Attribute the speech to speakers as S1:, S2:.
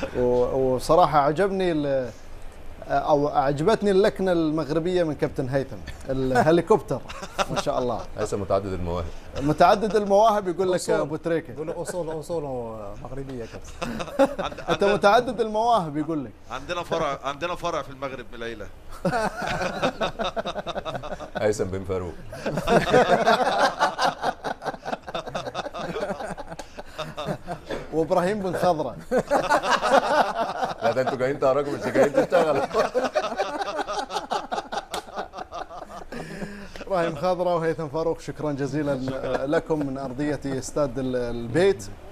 S1: و- وصراحه عجبني ال- او اعجبتني اللكنه المغربيه من كابتن هيثم الهليكوبتر ما شاء الله
S2: هيثم متعدد المواهب
S1: متعدد المواهب يقول لك
S3: أصول.
S1: ابو تريكه
S3: يقول لك اصول اصوله مغربيه كابتن
S4: عند-
S1: انت
S4: عندنا-
S1: متعدد المواهب يقول لك
S4: عندنا فرع عندنا فرع في المغرب من العيله
S2: هيثم بن فاروق
S1: وابراهيم بن خضره
S2: لا ده انتوا جايين تهرجوا مش جايين تشتغلوا
S1: ابراهيم خضره وهيثم فاروق شكرا جزيلا لكم من ارضيه استاد ال- البيت